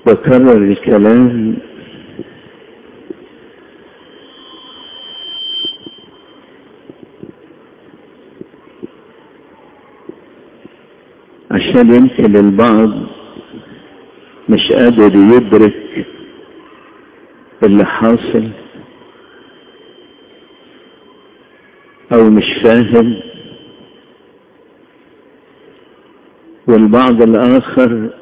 وكرر الكلام عشان يمكن البعض مش قادر يدرك اللي حاصل او مش فاهم والبعض الاخر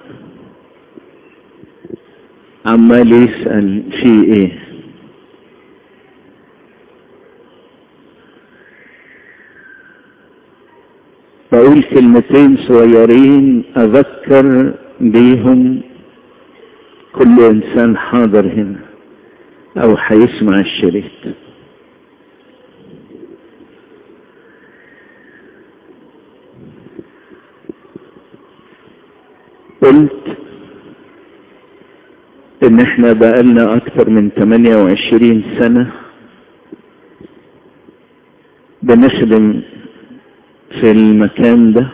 عمال يسأل في ايه بقول كلمتين صغيرين اذكر بيهم كل انسان حاضر هنا او هيسمع الشريط قلت ان احنا بقالنا اكتر من 28 سنة بنخدم في المكان ده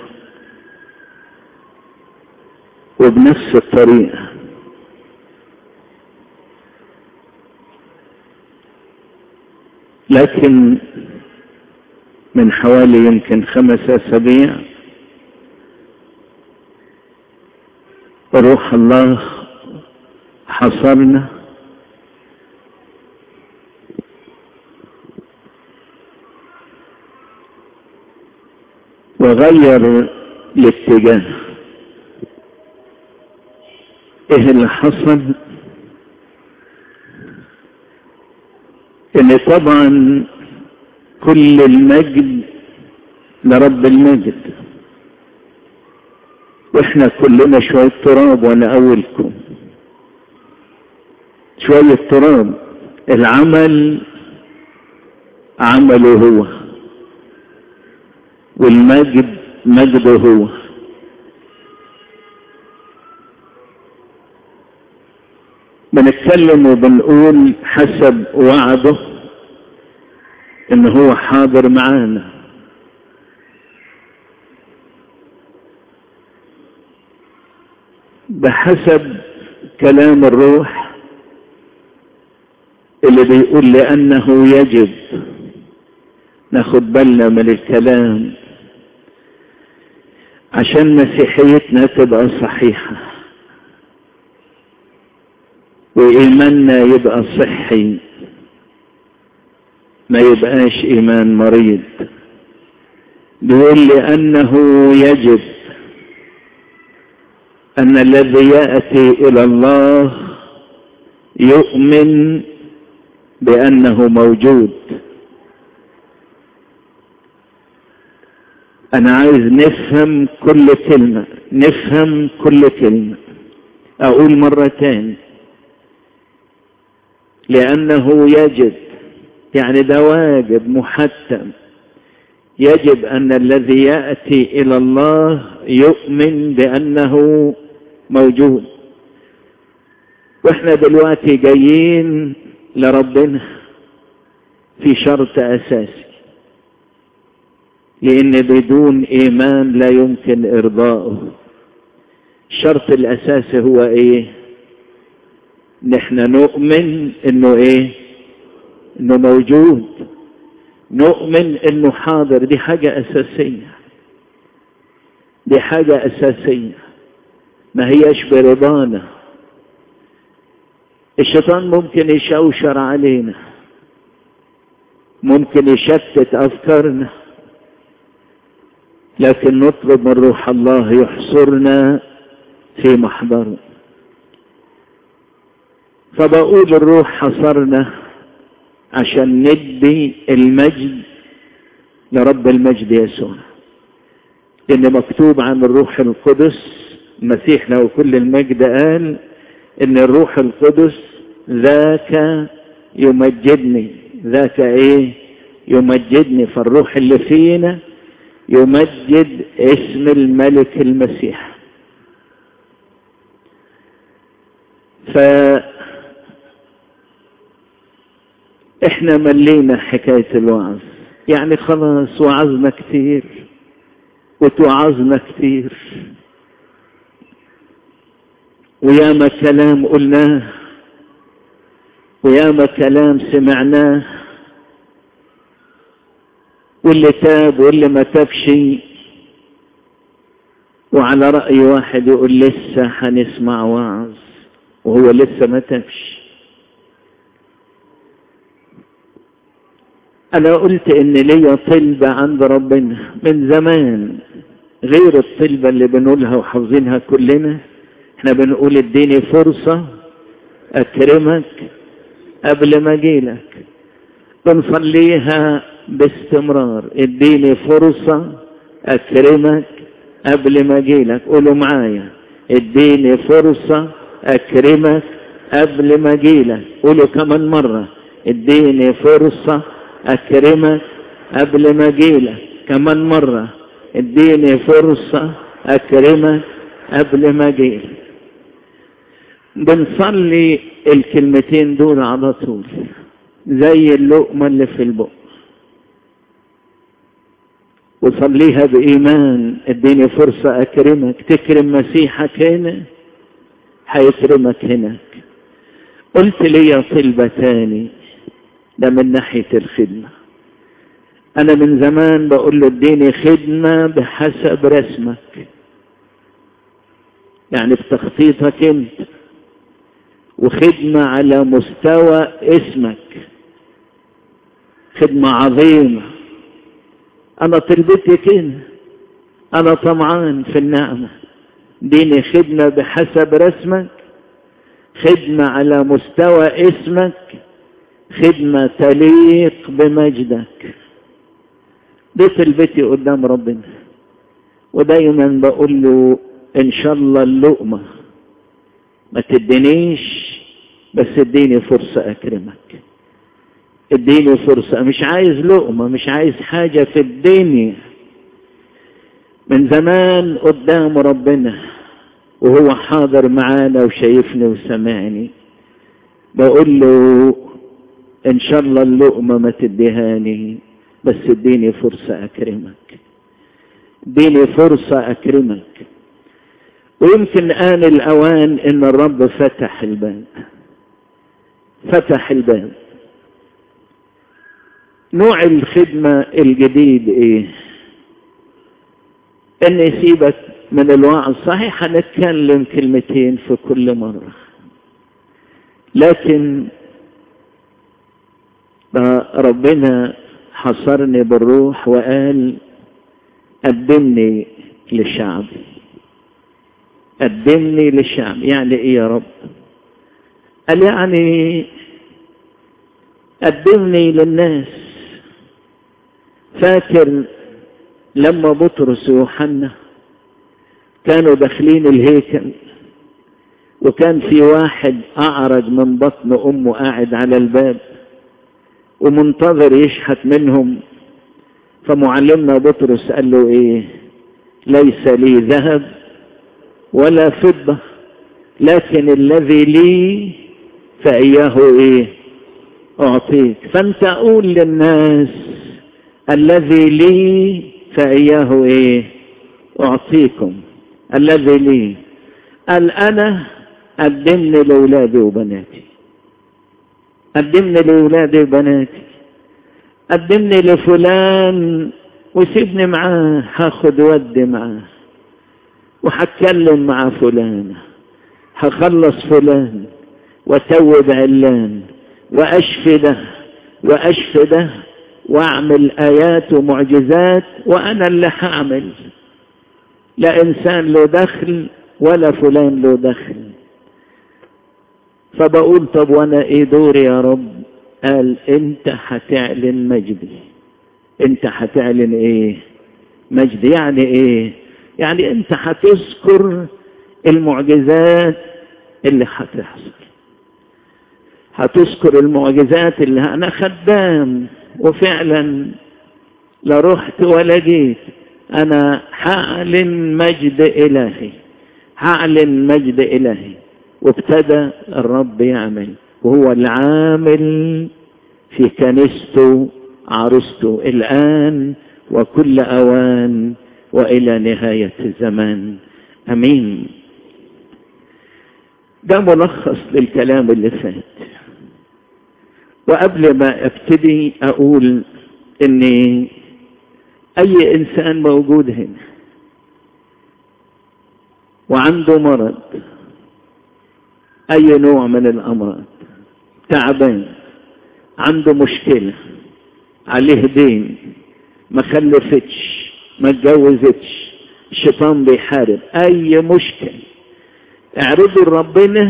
وبنفس الطريقة لكن من حوالي يمكن خمس أسابيع روح الله حصرنا وغير الاتجاه ايه اللي حصل ان طبعا كل المجد لرب المجد واحنا كلنا شوية تراب وانا اولكم شوية تراب العمل عمله هو والمجد مجده هو بنتكلم وبنقول حسب وعده ان هو حاضر معانا بحسب كلام الروح اللي بيقول لأنه يجب ناخد بالنا من الكلام عشان مسيحيتنا تبقى صحيحة وإيماننا يبقى صحي ما يبقاش إيمان مريض بيقول لأنه يجب أن الذي يأتي إلى الله يؤمن بأنه موجود أنا عايز نفهم كل كلمة نفهم كل كلمة أقول مرة تاني لأنه يجب يعني ده واجب محتم يجب أن الذي يأتي إلى الله يؤمن بأنه موجود واحنا دلوقتي جايين لربنا في شرط أساسي لأن بدون إيمان لا يمكن إرضاؤه الشرط الأساسي هو إيه نحن نؤمن إنه إيه إنه موجود نؤمن إنه حاضر دي حاجة أساسية دي حاجة أساسية ما هيش برضانا الشيطان ممكن يشوشر علينا ممكن يشتت أفكارنا لكن نطلب من روح الله يحصرنا في محضره فبقول الروح حصرنا عشان ندي المجد لرب المجد يسوع لأن مكتوب عن الروح القدس المسيح له كل المجد قال إن الروح القدس ذاك يمجدني ذاك إيه يمجدني فالروح اللي فينا يمجد اسم الملك المسيح ف احنا ملينا حكاية الوعظ يعني خلاص وعظنا كتير وتوعظنا كتير وياما كلام قلناه وياما كلام سمعناه واللي تاب واللي ما تابش وعلى رأي واحد يقول لسه هنسمع وعظ وهو لسه ما تابش أنا قلت إن ليا طلبة عند ربنا من زمان غير الطلبة اللي بنقولها وحافظينها كلنا احنا بنقول اديني فرصة أكرمك قبل ما أجيلك بنصليها باستمرار اديني فرصة أكرمك قبل ما أجيلك قولوا معايا اديني فرصة أكرمك قبل ما أجيلك قولوا كمان مرة اديني فرصة أكرمك قبل ما أجيلك كمان مرة اديني فرصة أكرمك قبل ما أجيلك بنصلي الكلمتين دول على طول زي اللقمة اللي في البق وصليها بإيمان اديني فرصة أكرمك تكرم مسيحك هنا هيكرمك هناك قلت لي طلبة تاني ده من ناحية الخدمة أنا من زمان بقول له اديني خدمة بحسب رسمك يعني بتخطيطك انت وخدمة على مستوى اسمك خدمة عظيمة أنا طلبتي كده أنا طمعان في النعمة ديني خدمة بحسب رسمك خدمة على مستوى اسمك خدمة تليق بمجدك دي طلبتي قدام ربنا ودايما بقول له ان شاء الله اللقمة ما تدينيش بس اديني فرصة اكرمك اديني فرصة مش عايز لقمة مش عايز حاجة في الدنيا من زمان قدام ربنا وهو حاضر معانا وشايفني وسمعني بقول له ان شاء الله اللقمة ما تديهاني بس اديني فرصة اكرمك اديني فرصة اكرمك ويمكن آن الأوان إن الرب فتح الباب فتح الباب نوع الخدمة الجديد إيه؟ إن يسيبك من الوعظ صحيح هنتكلم كلمتين في كل مرة لكن ربنا حصرني بالروح وقال قدمني لشعبي قدمني للشعب يعني ايه يا رب قال يعني قدمني للناس فاكر لما بطرس ويوحنا كانوا داخلين الهيكل وكان في واحد اعرج من بطن امه قاعد على الباب ومنتظر يشحت منهم فمعلمنا بطرس قال له ايه ليس لي ذهب ولا فضة لكن الذي لي فإياه إيه أعطيك فأنت أقول للناس الذي لي فإياه إيه أعطيكم الذي لي قال أنا قدمني لأولادي وبناتي قدمني لأولادي وبناتي قدمني لفلان وسيبني معاه هاخد ودي معاه وهتكلم مع فلان هخلص فلان وتوب علان واشفي ده واشفي ده واعمل ايات ومعجزات وانا اللي هعمل لا انسان له دخل ولا فلان له دخل فبقول طب وانا ايه دوري يا رب قال انت هتعلن مجدي انت هتعلن ايه مجدي يعني ايه يعني انت هتذكر المعجزات اللي هتحصل هتذكر المعجزات اللي انا خدام وفعلا لا رحت ولا جيت انا هعلن مجد الهي هعلن مجد الهي وابتدى الرب يعمل وهو العامل في كنيسته عروسته الان وكل اوان والى نهايه الزمان امين ده ملخص للكلام اللي فات وقبل ما ابتدي اقول ان اي انسان موجود هنا وعنده مرض اي نوع من الامراض تعبان عنده مشكلة عليه دين ما خلفتش ما اتجوزتش الشيطان بيحارب اي مشكلة اعرضوا لربنا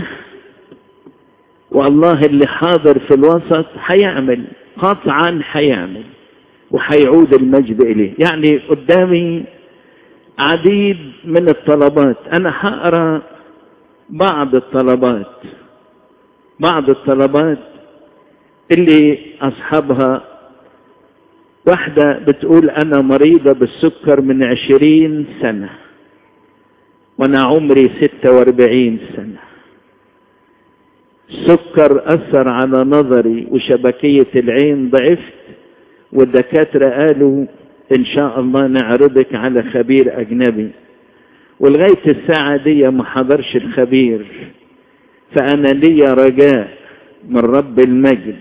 والله اللي حاضر في الوسط هيعمل قطعا هيعمل وهيعود المجد اليه يعني قدامي عديد من الطلبات انا هقرا بعض الطلبات بعض الطلبات اللي اصحابها واحدة بتقول انا مريضة بالسكر من عشرين سنة وانا عمري ستة واربعين سنة السكر اثر على نظري وشبكية العين ضعفت والدكاترة قالوا ان شاء الله نعرضك على خبير اجنبي ولغاية الساعة دي ما حضرش الخبير فانا لي رجاء من رب المجد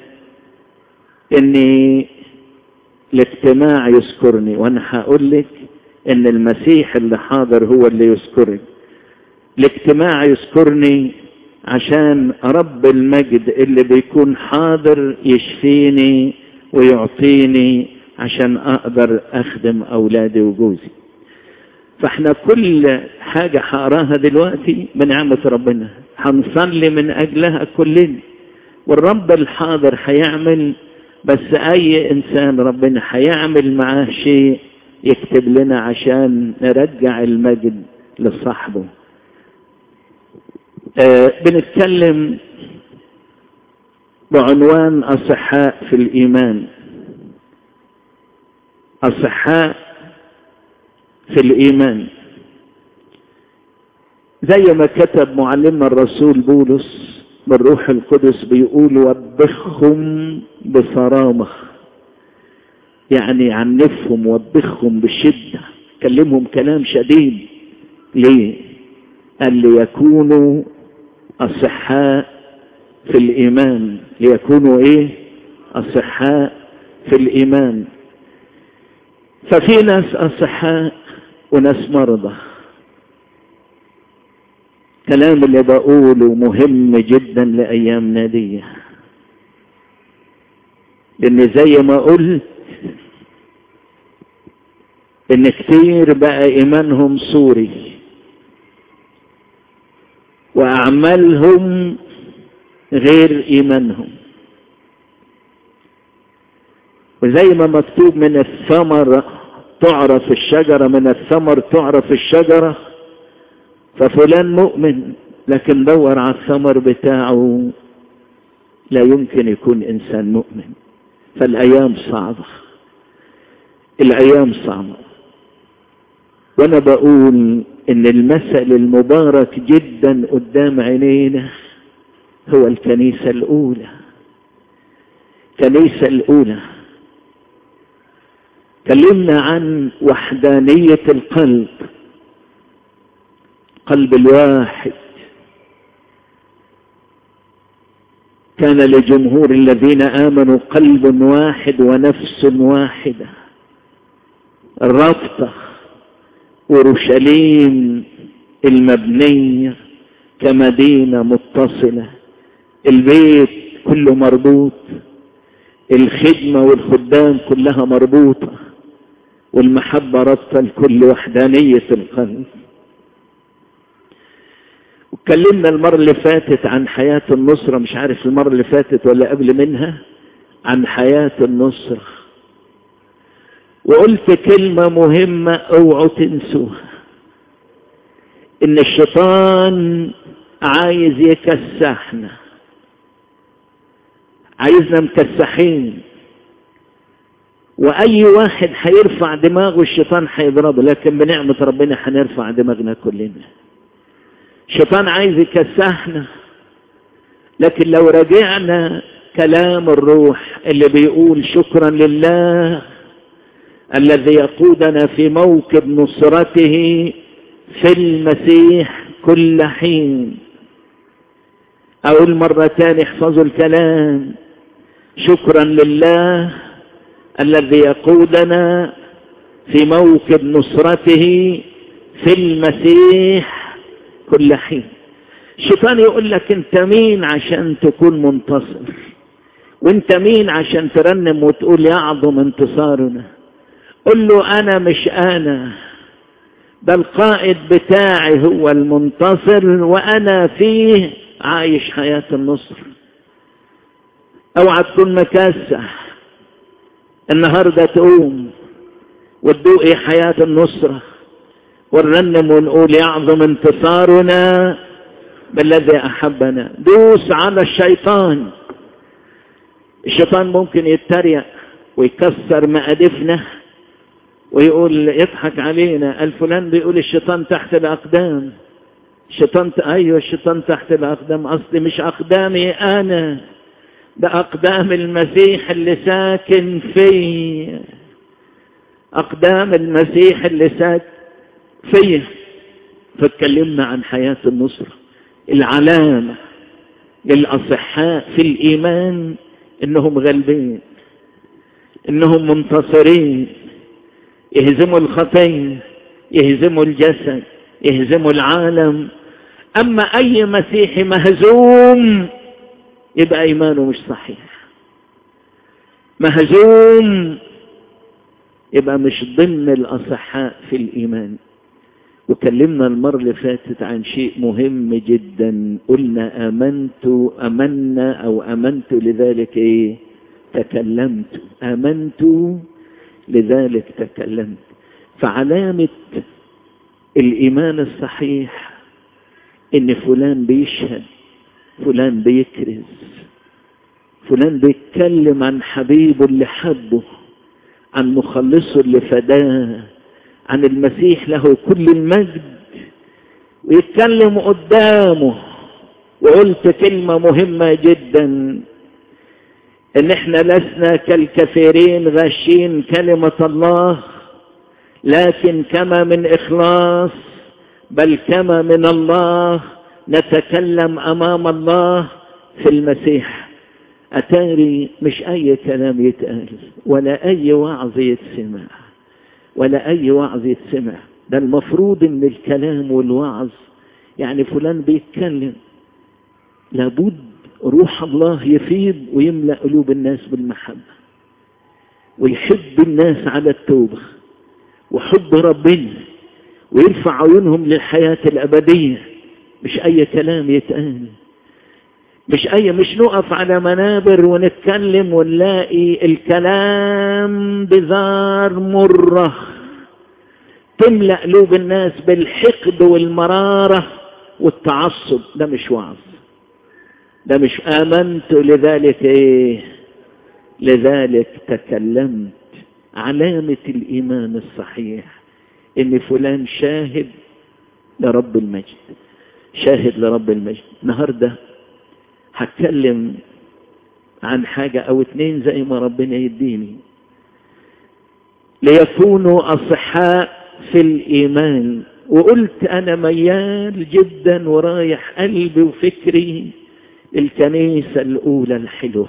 اني الاجتماع يذكرني وانا هقول لك ان المسيح اللي حاضر هو اللي يذكرك الاجتماع يذكرني عشان رب المجد اللي بيكون حاضر يشفيني ويعطيني عشان اقدر اخدم اولادي وجوزي فاحنا كل حاجة هقراها دلوقتي بنعمة ربنا هنصلي من اجلها كلنا والرب الحاضر هيعمل بس اي انسان ربنا هيعمل معاه شيء يكتب لنا عشان نرجع المجد لصاحبه آه بنتكلم بعنوان اصحاء في الايمان اصحاء في الايمان زي ما كتب معلمنا الرسول بولس بالروح القدس بيقول وبخهم بصرامة يعني عنفهم وبخهم بشدة كلمهم كلام شديد ليه قال ليكونوا أصحاء في الإيمان ليكونوا إيه أصحاء في الإيمان ففي ناس أصحاء وناس مرضى كلام اللي بقوله مهم جدا لأيامنا دي لأن زي ما قلت إن كتير بقى إيمانهم صوري وأعمالهم غير إيمانهم وزي ما مكتوب من الثمر تعرف الشجرة من الثمر تعرف الشجرة ففلان مؤمن لكن دور على الثمر بتاعه لا يمكن يكون إنسان مؤمن فالأيام صعبة الأيام صعبة وأنا بقول إن المثل المبارك جدا قدام عينينا هو الكنيسة الأولى الكنيسة الأولى كلمنا عن وحدانية القلب قلب الواحد كان لجمهور الذين آمنوا قلب واحد ونفس واحدة الرابطة أورشليم المبنية كمدينة متصلة البيت كله مربوط الخدمة والخدام كلها مربوطة والمحبة رابطة لكل وحدانية القلب واتكلمنا المرة اللي فاتت عن حياة النصرة مش عارف المرة اللي فاتت ولا قبل منها عن حياة النصرة وقلت كلمة مهمة اوعوا تنسوها ان الشيطان عايز يكسحنا عايزنا مكسحين واي واحد هيرفع دماغه الشيطان هيضربه لكن بنعمة ربنا هنرفع دماغنا كلنا الشيطان عايز يكسحنا لكن لو رجعنا كلام الروح اللي بيقول شكرا لله الذي يقودنا في موكب نصرته في المسيح كل حين أقول مرة تاني احفظوا الكلام شكرا لله الذي يقودنا في موكب نصرته في المسيح كل حين الشيطان يقول لك انت مين عشان تكون منتصر وانت مين عشان ترنم وتقول يعظم انتصارنا قل له انا مش انا ده القائد بتاعي هو المنتصر وانا فيه عايش حياة النصر اوعى تكون مكاسح النهاردة تقوم وتدوقي حياة النصرة ونرنم ونقول يعظم انتصارنا بالذي أحبنا دوس على الشيطان الشيطان ممكن يتريق ويكسر مقادفنا ويقول يضحك علينا الفلان بيقول الشيطان تحت الأقدام الشيطان ت... أيوة الشيطان تحت الأقدام أصلي مش أقدامي أنا ده أقدام المسيح اللي ساكن في أقدام المسيح اللي ساكن فيه فاتكلمنا عن حياة النصرة العلامة للأصحاء في الإيمان إنهم غالبين إنهم منتصرين يهزموا الخطية يهزموا الجسد يهزموا العالم أما أي مسيحي مهزوم يبقى إيمانه مش صحيح مهزوم يبقى مش ضمن الأصحاء في الإيمان وكلمنا المرة اللي فاتت عن شيء مهم جدا قلنا آمنت أمنا أو أمنت لذلك إيه تكلمت آمنت لذلك تكلمت فعلامة الإيمان الصحيح إن فلان بيشهد فلان بيكرز فلان بيتكلم عن حبيبه اللي حبه عن مخلصه اللي فداه عن المسيح له كل المجد ويتكلم قدامه وقلت كلمة مهمة جدا ان احنا لسنا كالكثيرين غاشين كلمة الله لكن كما من اخلاص بل كما من الله نتكلم امام الله في المسيح اتاري مش اي كلام يتقال ولا اي وعظ يتسمع ولا اي وعظ يتسمع ده المفروض ان الكلام والوعظ يعني فلان بيتكلم لابد روح الله يفيض ويملأ قلوب الناس بالمحبة ويحب الناس على التوبة وحب ربنا ويرفع عيونهم للحياة الأبدية مش أي كلام يتقال مش أي مش نقف على منابر ونتكلم ونلاقي الكلام بذار مرة تملأ قلوب الناس بالحقد والمرارة والتعصب ده مش وعظ ده مش آمنت لذلك ايه لذلك تكلمت علامة الإيمان الصحيح إن فلان شاهد لرب المجد شاهد لرب المجد النهارده هتكلم عن حاجة أو اتنين زي ما ربنا يديني ليكونوا أصحاء في الإيمان وقلت أنا ميال جدا ورايح قلبي وفكري الكنيسة الأولى الحلوة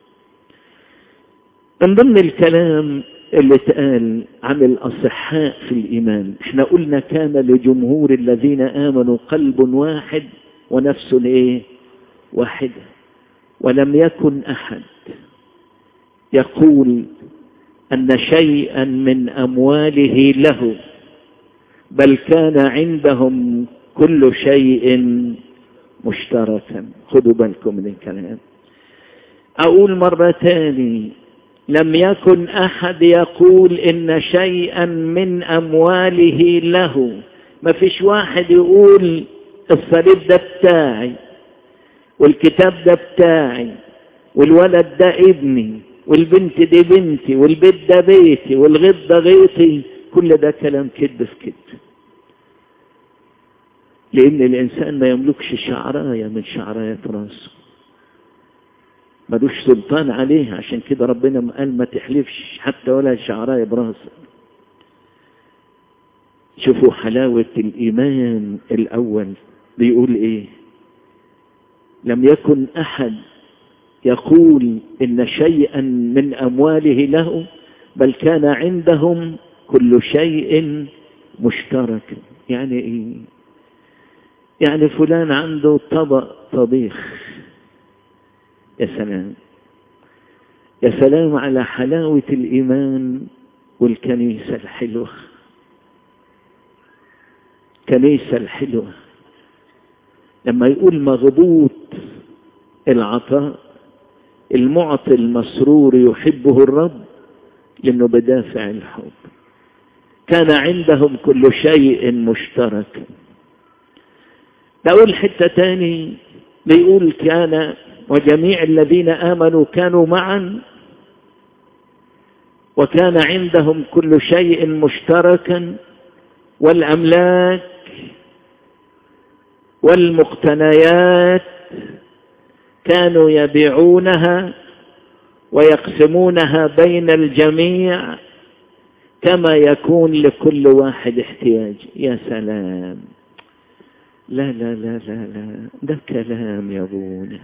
من ضمن الكلام اللي اتقال عن الأصحاء في الإيمان احنا قلنا كان لجمهور الذين آمنوا قلب واحد ونفس ايه واحدة ولم يكن أحد يقول أن شيئا من أمواله له بل كان عندهم كل شيء مشتركا خدوا بالكم من الكلام أقول مرة تاني لم يكن أحد يقول إن شيئا من أمواله له ما فيش واحد يقول الصليب ده بتاعي والكتاب ده بتاعي والولد ده ابني والبنت دي بنتي والبيت ده بيتي والغيط ده غيطي كل ده كلام كذب في كذب لأن الإنسان ما يملكش شعراية من شعرايات راسه ملوش سلطان عليه عشان كده ربنا قال ما تحلفش حتى ولا شعراية براسك شوفوا حلاوة الإيمان الأول بيقول إيه لم يكن أحد يقول إن شيئا من أمواله له بل كان عندهم كل شيء مشترك يعني إيه يعني فلان عنده طبق طبيخ يا سلام يا سلام على حلاوة الإيمان والكنيسة الحلوة كنيسة الحلوة لما يقول مغبوط العطاء المعطي المسرور يحبه الرب لأنه بدافع الحب كان عندهم كل شيء مشترك بقول حتة تاني بيقول كان وجميع الذين آمنوا كانوا معا وكان عندهم كل شيء مشتركا والأملاك والمقتنيات كانوا يبيعونها ويقسمونها بين الجميع كما يكون لكل واحد احتياج يا سلام لا لا لا لا لا ده كلام يا ابونا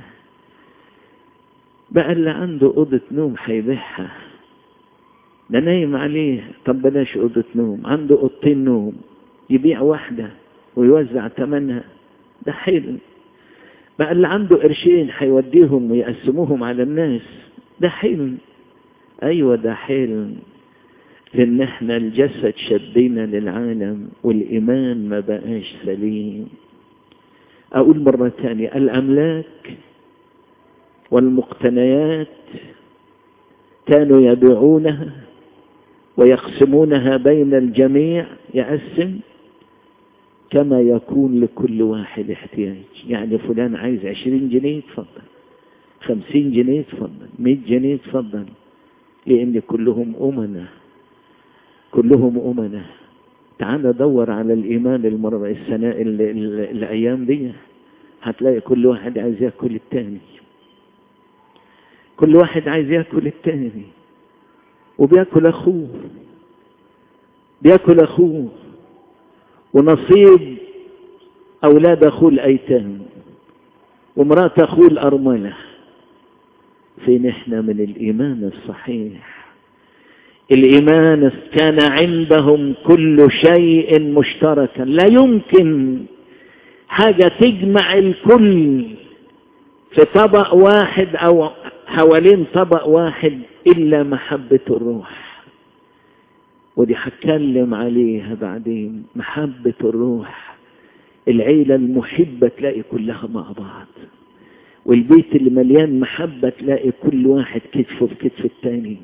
بقى اللي عنده أوضة نوم هيبيعها ده نايم عليه طب بلاش أوضة نوم عنده أوضتين نوم يبيع واحدة ويوزع ثمنها ده حلو بقى اللي عنده قرشين هيوديهم ويقسموهم على الناس ده حلم ايوه ده حلم لان احنا الجسد شدينا للعالم والايمان ما بقاش سليم اقول مرة تانية الاملاك والمقتنيات كانوا يبيعونها ويقسمونها بين الجميع يقسم كما يكون لكل واحد احتياج يعني فلان عايز عشرين جنيه تفضل خمسين جنيه تفضل مئة جنيه تفضل لأن كلهم أمنة كلهم أمنة تعال دور على الإيمان المرة السنة ال ال الأيام دي هتلاقي كل واحد عايز ياكل التاني كل واحد عايز ياكل التاني وبياكل أخوه بياكل أخوه ونصيب أولاد أخوه الأيتام ومرات أخوه الأرملة فين احنا من الإيمان الصحيح الإيمان كان عندهم كل شيء مشتركا لا يمكن حاجة تجمع الكل في طبق واحد أو حوالين طبق واحد إلا محبة الروح ودي هتكلم عليها بعدين محبة الروح العيلة المحبة تلاقي كلها مع بعض والبيت اللي مليان محبة تلاقي كل واحد كتفه في كتف التاني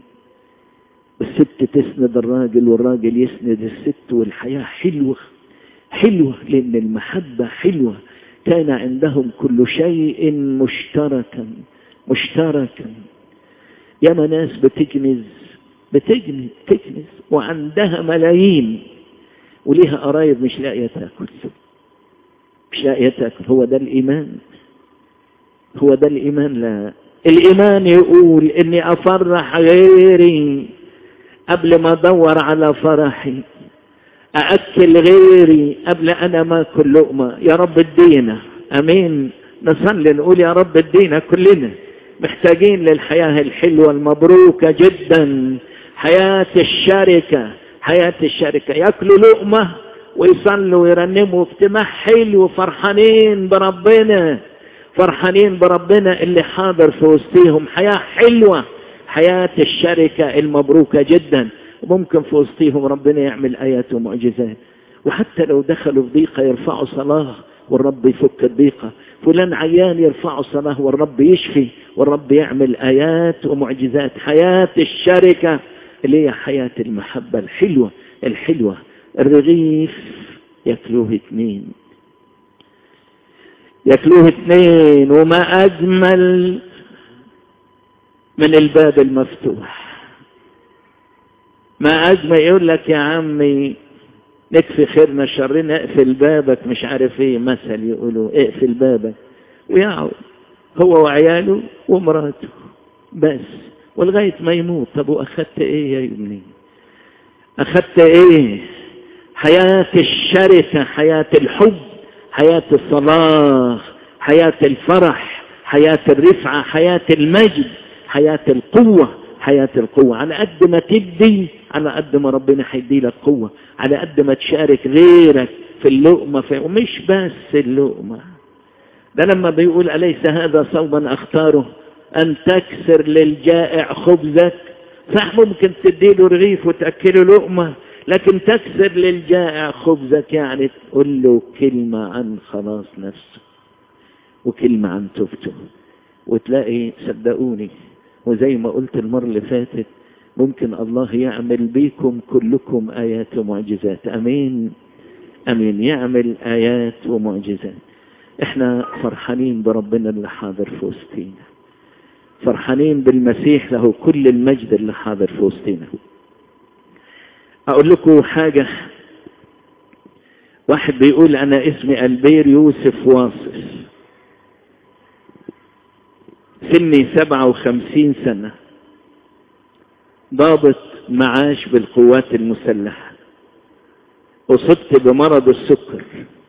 الست تسند الراجل والراجل يسند الست والحياة حلوة حلوة لأن المحبة حلوة كان عندهم كل شيء مشتركا مشتركا ياما ناس بتجنز بتجنز تجنز وعندها ملايين وليها قرايب مش لاقية تاكل مش لاقية تاكل هو ده الإيمان هو ده الإيمان لا الإيمان يقول إني أفرح غيري قبل ما أدور على فرحي أأكل غيري قبل أنا ما أكل لقمة يا رب ادينا أمين نصلي نقول يا رب ادينا كلنا محتاجين للحياة الحلوة المبروكة جدا حياة الشركة حياة الشركة يأكلوا لقمة ويصلوا ويرنموا اجتماع حلو فرحانين بربنا فرحانين بربنا اللي حاضر في وسطيهم حياة حلوة حياة الشركة المبروكة جدا وممكن في وسطيهم ربنا يعمل آيات ومعجزات وحتى لو دخلوا في ضيقة يرفعوا صلاة والرب يفك الضيقة فلان عيان يرفعوا صلاة والرب يشفي والرب يعمل آيات ومعجزات حياة الشركة اللي هي حياة المحبة الحلوة الحلوة الرغيف ياكلوه اثنين ياكلوه اثنين وما أجمل من الباب المفتوح ما أجمل يقول لك يا عمي نكفي خيرنا شرنا اقفل بابك مش عارف ايه مثل يقولوا اقفل بابك ويقعد هو وعياله ومراته بس ولغاية ما يموت طب واخدت ايه يا ابني اخدت ايه حياة الشركة حياة الحب حياة الصلاة حياة الفرح حياة الرفعة حياة المجد حياة القوة حياة القوة على قد ما تدي على قد ما ربنا هيدي لك قوة على قد ما تشارك غيرك في اللقمة في ومش بس اللقمة ده لما بيقول أليس هذا صوبا أختاره أن تكسر للجائع خبزك صح ممكن تديله رغيف وتأكله لقمة لكن تكسر للجائع خبزك يعني تقول له كلمة عن خلاص نفسه وكلمة عن توبته وتلاقي صدقوني وزي ما قلت المرة اللي فاتت ممكن الله يعمل بيكم كلكم آيات ومعجزات أمين أمين يعمل آيات ومعجزات احنا فرحانين بربنا اللي حاضر في وسطينا فرحانين بالمسيح له كل المجد اللي حاضر في وسطينا اقول لكم حاجة واحد بيقول انا اسمي البير يوسف واصف سني سبعة وخمسين سنة ضابط معاش بالقوات المسلحة أصبت بمرض السكر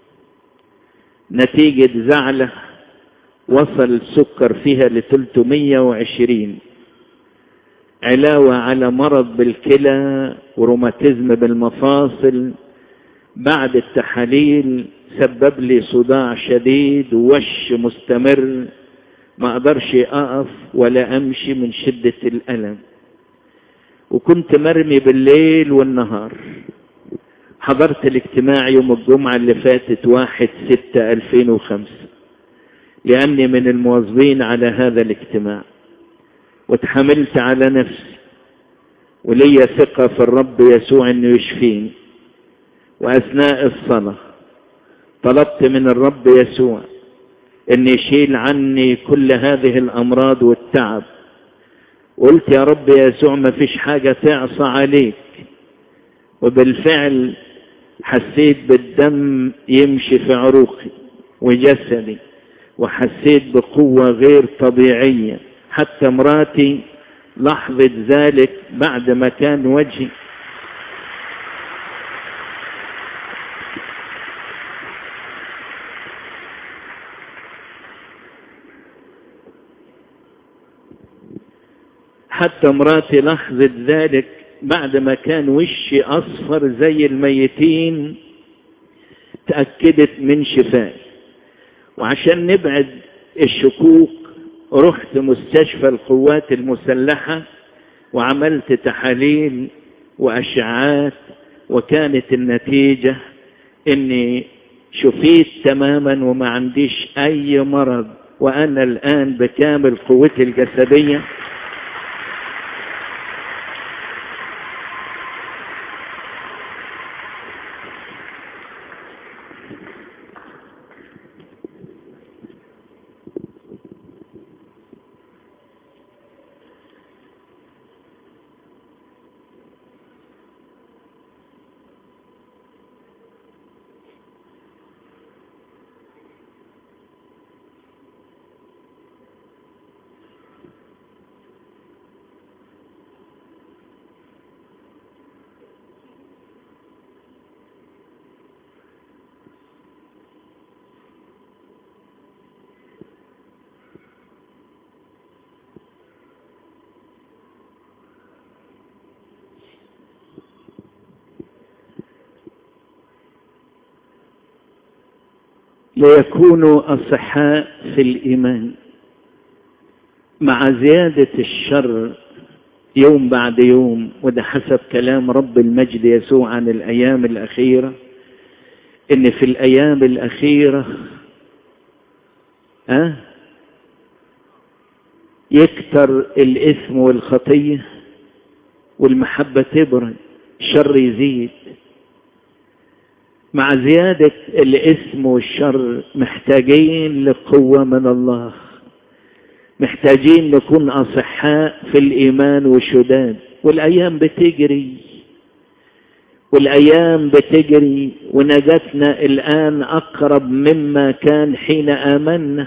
نتيجة زعلة وصل السكر فيها ل 320 علاوة على مرض بالكلى وروماتيزم بالمفاصل بعد التحاليل سبب لي صداع شديد ووش مستمر ما اقدرش اقف ولا امشي من شدة الالم وكنت مرمي بالليل والنهار حضرت الاجتماع يوم الجمعة اللي فاتت واحد ستة ألفين وخمسة لأني من المواظبين على هذا الاجتماع واتحملت على نفسي ولي ثقة في الرب يسوع انه يشفيني واثناء الصلاة طلبت من الرب يسوع ان يشيل عني كل هذه الامراض والتعب قلت يا رب يسوع ما فيش حاجة تعصى عليك وبالفعل حسيت بالدم يمشي في عروقي وجسدي وحسيت بقوة غير طبيعية حتى مراتي لحظة ذلك بعد ما كان وجهي حتى مراتي لحظة ذلك بعد ما كان وشي أصفر زي الميتين تأكدت من شفائي وعشان نبعد الشكوك رحت مستشفى القوات المسلحة وعملت تحاليل وأشعات وكانت النتيجة اني شفيت تماما وما عنديش اي مرض وانا الان بكامل قوتي الجسدية ليكونوا أصحاء في الإيمان مع زيادة الشر يوم بعد يوم وده حسب كلام رب المجد يسوع عن الأيام الأخيرة إن في الأيام الأخيرة أه يكتر الإثم والخطية والمحبة تبرد الشر يزيد مع زيادة الاسم والشر محتاجين لقوة من الله محتاجين نكون أصحاء في الإيمان والشداد والأيام بتجري والأيام بتجري ونجاتنا الآن أقرب مما كان حين آمنا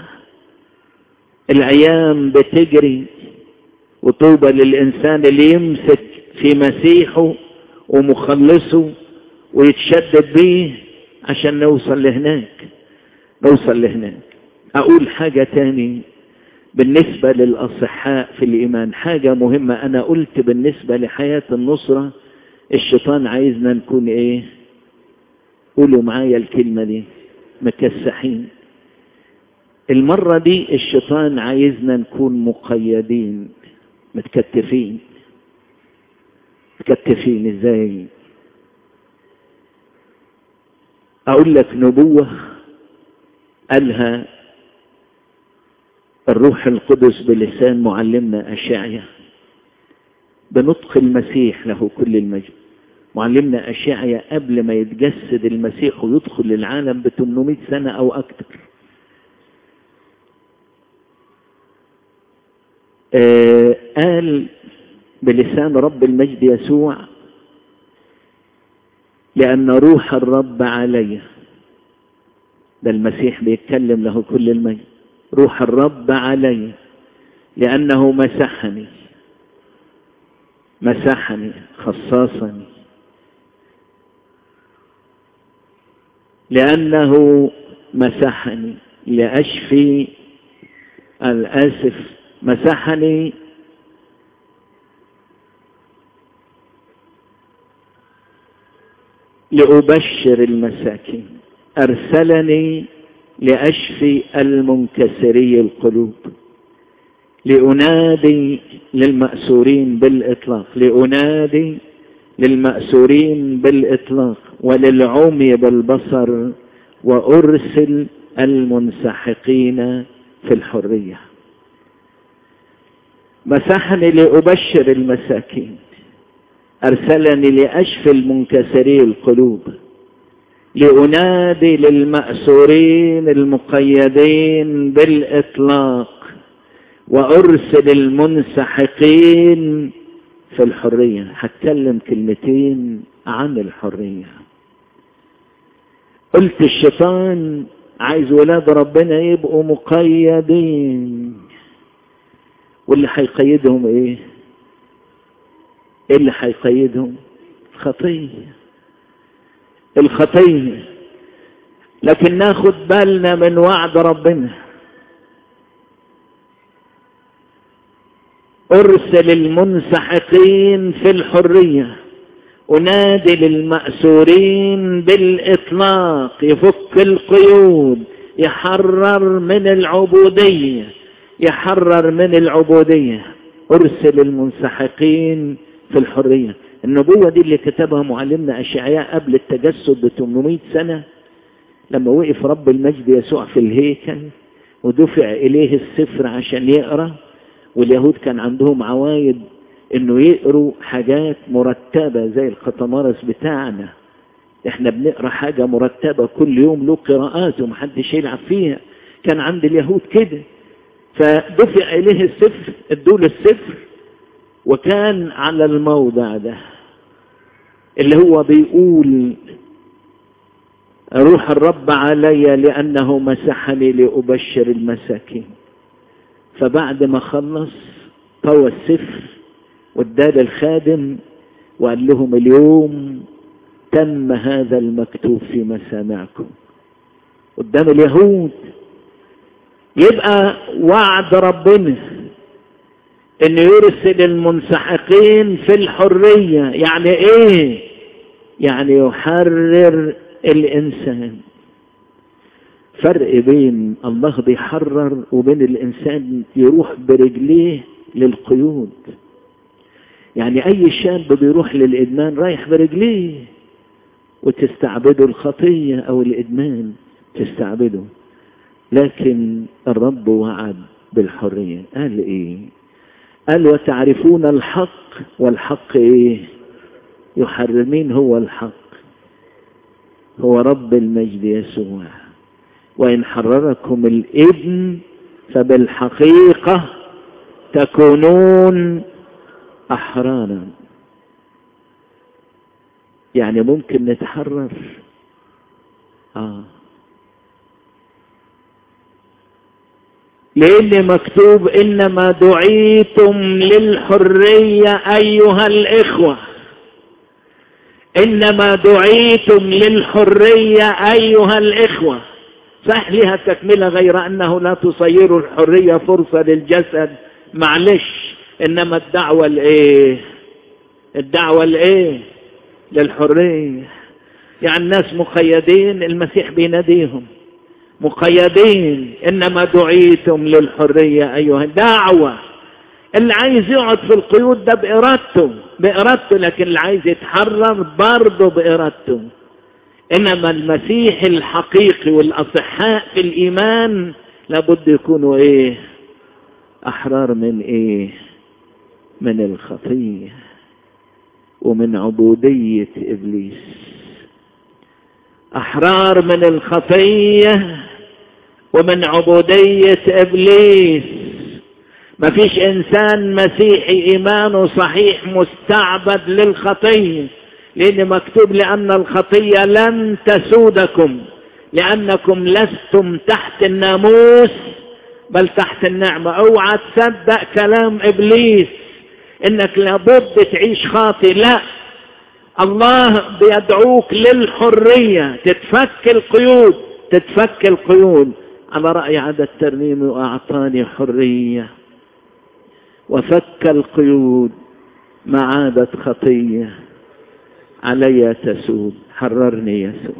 الأيام بتجري وطوبى للإنسان اللي يمسك في مسيحه ومخلصه ويتشدد بيه عشان نوصل لهناك نوصل لهناك اقول حاجة تاني بالنسبة للأصحاء في الإيمان حاجة مهمة أنا قلت بالنسبة لحياة النصرة الشيطان عايزنا نكون إيه قولوا معايا الكلمة دي مكسحين المرة دي الشيطان عايزنا نكون مقيدين متكتفين متكتفين ازاي اقول لك نبوة قالها الروح القدس بلسان معلمنا أشعيا بنطق المسيح له كل المجد معلمنا أشعيا قبل ما يتجسد المسيح ويدخل للعالم ب 800 سنة أو أكثر آه قال بلسان رب المجد يسوع لأن روح الرب علي ده المسيح بيتكلم له كل المجد روح الرب علي لأنه مسحني مسحني خصصني لأنه مسحني لأشفي الآسف مسحني لأبشر المساكين أرسلني لأشفي المنكسري القلوب لأنادي للمأسورين بالإطلاق لأنادي للمأسورين بالإطلاق وللعمي بالبصر وأرسل المنسحقين في الحرية مسحني لأبشر المساكين أرسلني لأشفي المنكسري القلوب لأنادي للمأسورين المقيدين بالإطلاق وأرسل المنسحقين في الحرية هتكلم كلمتين عن الحرية قلت الشيطان عايز ولاد ربنا يبقوا مقيدين واللي هيقيدهم ايه ايه اللي هيقيدهم خطيه الخطيه لكن ناخد بالنا من وعد ربنا ارسل المنسحقين في الحريه انادي للماسورين بالاطلاق يفك القيود يحرر من العبوديه يحرر من العبوديه ارسل المنسحقين في الحريه النبوة دي اللي كتبها معلمنا أشعياء قبل التجسد ب 800 سنة لما وقف رب المجد يسوع في الهيكل ودفع إليه السفر عشان يقرأ واليهود كان عندهم عوايد انه يقروا حاجات مرتبة زي القطمارس بتاعنا احنا بنقرا حاجة مرتبة كل يوم له قراءات ومحدش يلعب فيها كان عند اليهود كده فدفع إليه السفر ادوا له السفر وكان على الموضع ده اللي هو بيقول روح الرب علي لأنه مسحني لأبشر المساكين فبعد ما خلص طوى السفر واداه للخادم وقال لهم اليوم تم هذا المكتوب في مسامعكم قدام اليهود يبقى وعد ربنا انه يرسل المنسحقين في الحرية يعني ايه يعني يحرر الانسان فرق بين الله بيحرر وبين الانسان يروح برجليه للقيود يعني اي شاب بيروح للادمان رايح برجليه وتستعبده الخطية او الادمان تستعبده لكن الرب وعد بالحرية قال ايه قال وتعرفون الحق والحق ايه يحرمين هو الحق هو رب المجد يسوع وإن حرركم الابن فبالحقيقة تكونون أحرارا يعني ممكن نتحرر آه لأن مكتوب إنما دعيتم للحرية أيها الإخوة إنما دعيتم للحرية أيها الإخوة صح لها تكملة غير أنه لا تصير الحرية فرصة للجسد معلش إنما الدعوة الإيه الدعوة الإيه للحرية يعني الناس مقيدين المسيح بيناديهم مقيدين إنما دعيتم للحرية أيها دعوة اللي عايز يقعد في القيود ده بإرادته بإرادته لكن اللي عايز يتحرر برضه بإرادته إنما المسيح الحقيقي والأصحاء في الإيمان لابد يكونوا إيه أحرار من إيه من الخطية ومن عبودية إبليس أحرار من الخطية ومن عبودية إبليس ما فيش إنسان مسيحي إيمانه صحيح مستعبد للخطية لأن مكتوب لأن الخطية لن تسودكم لأنكم لستم تحت الناموس بل تحت النعمة اوعى تصدق كلام إبليس إنك لابد تعيش خاطي لا الله بيدعوك للحرية تتفك القيود تتفك القيود على رأي عدد الترنيم وأعطاني حرية وفك القيود ما عادت خطية علي تسود حررني يسوع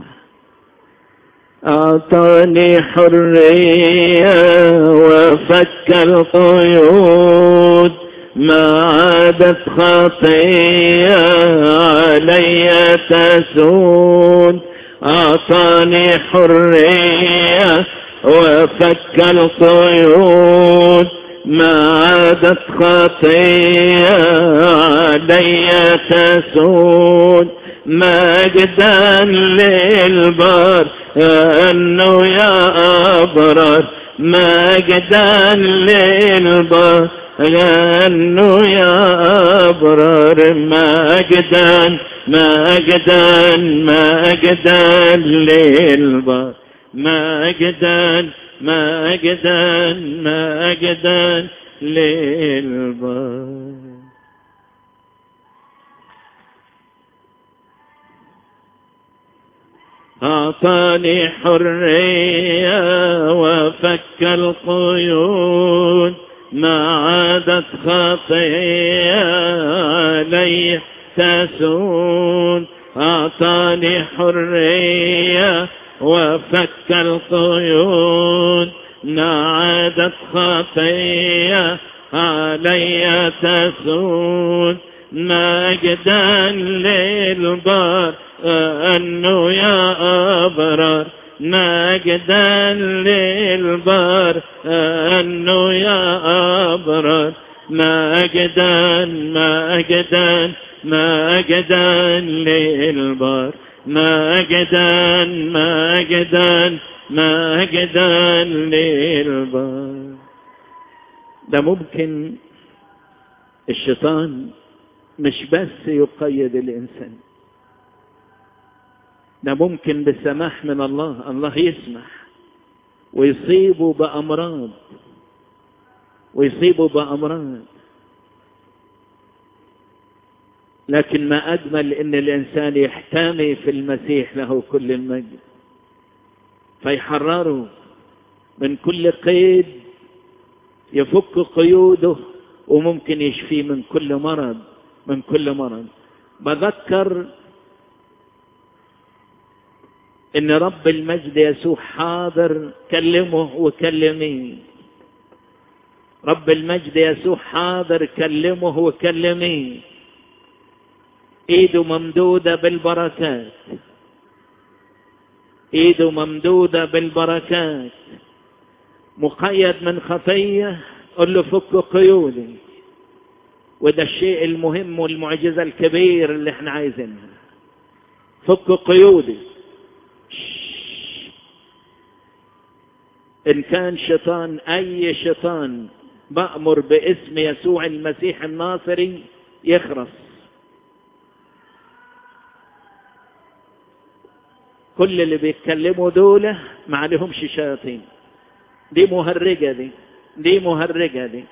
أعطاني حرية وفك القيود ما عادت خطية علي تسود أعطاني حرية وفك القيود ما عادت خطية علي تسود مجدا للبر أنه يا أبرار مجدا للبر أنه يا أبرار مجدا مجدا مجدا للبر مجدا مجدا مجدا للبر أعطاني حرية وفك القيود ما عادت خطية علي تسود أعطاني حرية وفك القيود ما عادت خطية علي تسود مجدا للبر أنه يا أبرار مجدا للبر أنه يا أبرار مجدا مجدا مجدا للبر مجدا مجدا مجدا للبر ده ممكن الشيطان مش بس يقيد الإنسان ده ممكن بالسماح من الله الله يسمح ويصيبه بأمراض ويصيبه بأمراض لكن ما أجمل إن الإنسان يحتمي في المسيح له كل المجد فيحرره من كل قيد يفك قيوده وممكن يشفيه من كل مرض من كل مرض بذكر ان رب المجد يسوع حاضر كلمه وكلميه رب المجد يسوع حاضر كلمه وكلميه ايده ممدودة بالبركات ايده ممدودة بالبركات مقيد من خطية قل له فك قيودي وده الشيء المهم والمعجزة الكبير اللي احنا عايزينها فك قيودي إن كان شيطان أي شيطان بأمر باسم يسوع المسيح الناصري يخرس كل اللي بيتكلموا دول ما عليهمش شياطين دي مهرجة دي دي مهرجة دي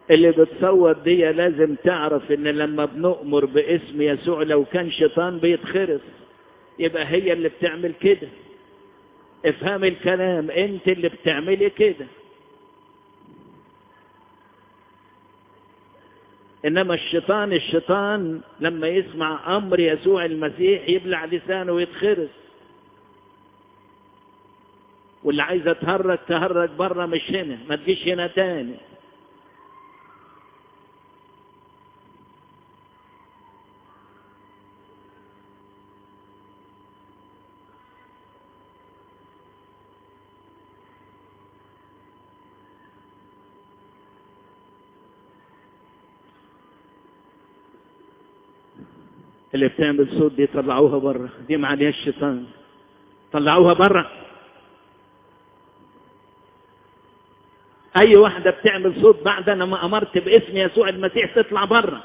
اللي بتصوت دي لازم تعرف ان لما بنؤمر باسم يسوع لو كان شيطان بيتخرس يبقى هي اللي بتعمل كده افهم الكلام انت اللي بتعملي كده انما الشيطان الشيطان لما يسمع امر يسوع المسيح يبلع لسانه ويتخرس واللي عايزه تهرج تهرج بره مش هنا ما تجيش هنا تاني اللي بتعمل صوت دي طلعوها بره دي معليها الشيطان طلعوها بره اي واحده بتعمل صوت بعد انا ما امرت باسم يسوع المسيح تطلع بره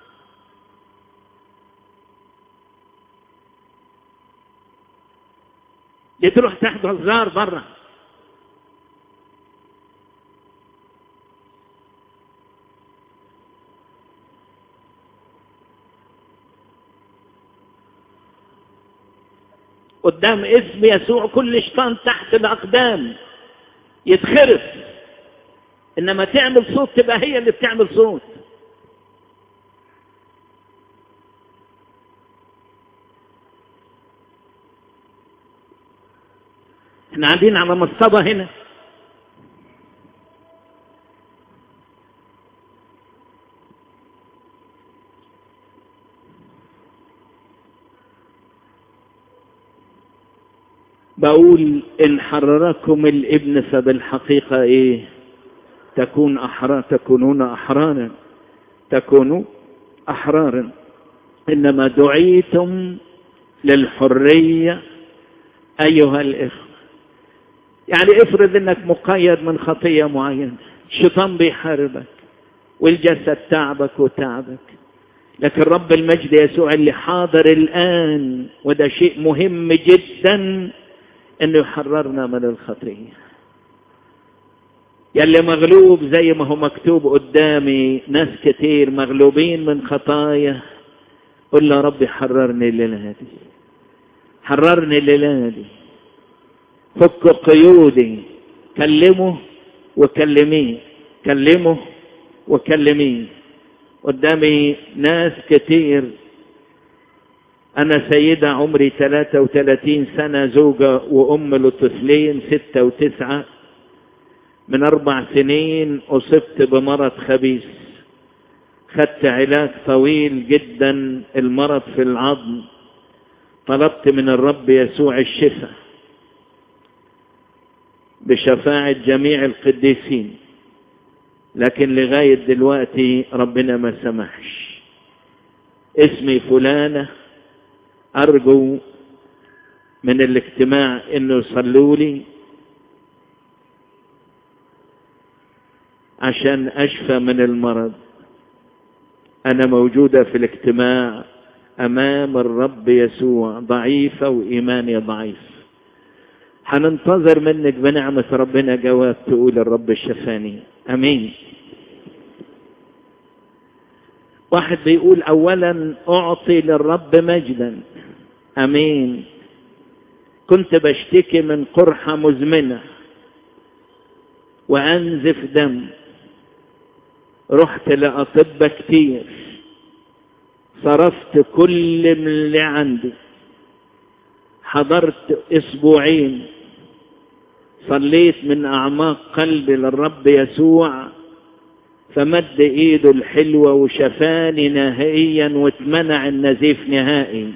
دي تروح تحت هزار بره قدام اسم يسوع كل شيطان تحت الاقدام يتخرس انما تعمل صوت تبقى هي اللي بتعمل صوت احنا قاعدين على مصطبة هنا بقول إن حرركم الابن فبالحقيقة إيه تكون أحرار تكونون أحرارا تكونوا أحرارا إنما دعيتم للحرية أيها الإخوة يعني افرض انك مقيد من خطية معينة الشيطان بيحاربك والجسد تعبك وتعبك لكن رب المجد يسوع اللي حاضر الآن وده شيء مهم جدا انه يحررنا من الخطية يلي مغلوب زي ما هو مكتوب قدامي ناس كتير مغلوبين من خطايا قل له ربي حررني الليلة دي حررني الليلة دي فك قيودي كلمه وكلميه كلمه وكلميه قدامي ناس كتير أنا سيدة عمري 33 سنة زوجة وأم لطفلين ستة وتسعة من أربع سنين أصبت بمرض خبيث خدت علاج طويل جدا المرض في العظم طلبت من الرب يسوع الشفاء بشفاعة جميع القديسين لكن لغاية دلوقتي ربنا ما سمحش اسمي فلانة أرجو من الاجتماع انه يصلوا لي عشان اشفى من المرض انا موجودة في الاجتماع امام الرب يسوع ضعيفة وايماني ضعيف هننتظر منك بنعمة ربنا جواب تقول الرب الشفاني امين واحد بيقول اولا اعطي للرب مجدا امين كنت بشتكي من قرحة مزمنة وانزف دم رحت لأطباء كتير صرفت كل اللي عندي حضرت اسبوعين صليت من اعماق قلبي للرب يسوع فمد ايده الحلوه وشفاني نهائيا واتمنع النزيف نهائي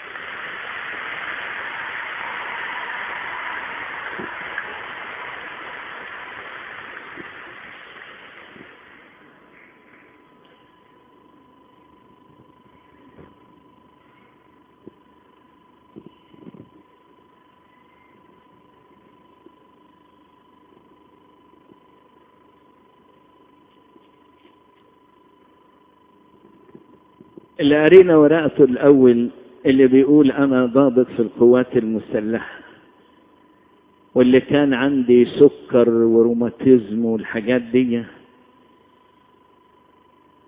اللي قرينا ورقته الأول اللي بيقول أنا ضابط في القوات المسلحة واللي كان عندي سكر وروماتيزم والحاجات دي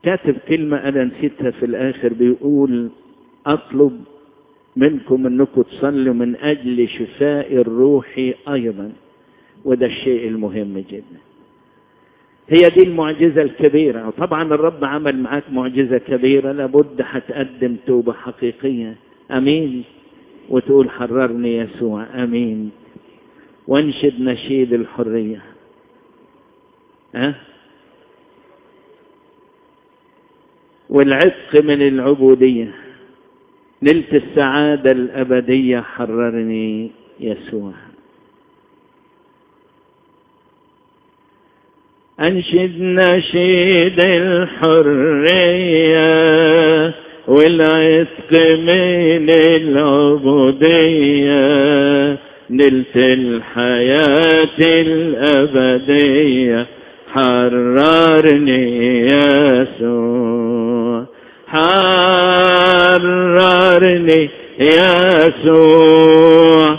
كاتب كلمة أنا نسيتها في الآخر بيقول أطلب منكم أنكم تصلوا من أجل شفاء الروحي أيضا وده الشيء المهم جدا هي دي المعجزة الكبيرة طبعا الرب عمل معاك معجزة كبيرة لابد هتقدم توبة حقيقية أمين وتقول حررني يسوع أمين وانشد نشيد الحرية ها والعتق من العبودية نلت السعادة الأبدية حررني يسوع أنشد نشيد الحرية والعتق من العبودية نلت الحياة الأبدية حررني يسوع حررني يسوع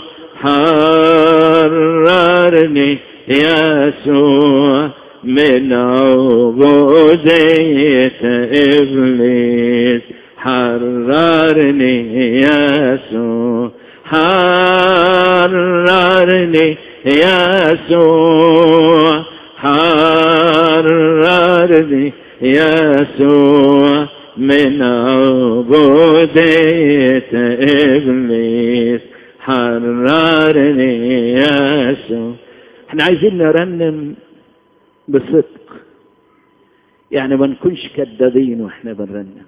حررني يسوع من عبودية إبليس حررني يسوع حررني يسوع حررني يسوع من عبودية إبليس حررني يسوع احنا عايزين نرنم بصدق يعني ما نكونش كذابين واحنا بنرنم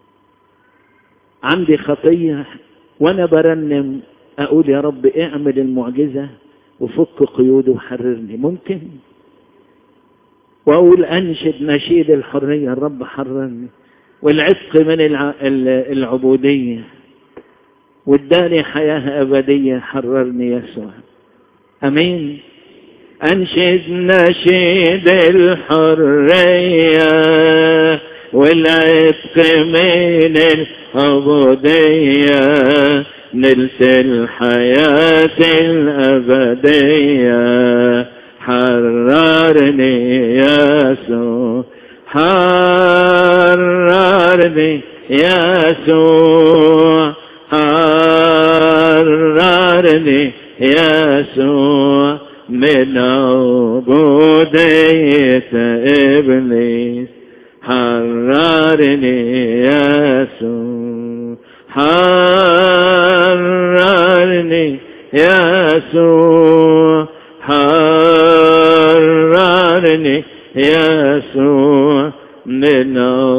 عندي خطية وانا برنم اقول يا رب اعمل المعجزة وفك قيوده وحررني ممكن واقول انشد نشيد الحرية الرب حررني والعتق من الع... العبودية واداني حياة ابدية حررني يسوع امين أنشد نشيد الحرية والعتق من العبودية نلت الحياة الأبدية حررني يسوع حررني يسوع حررني يسوع من عبودية إبليس حررني يسوع حررني يسوع حررني يسوع من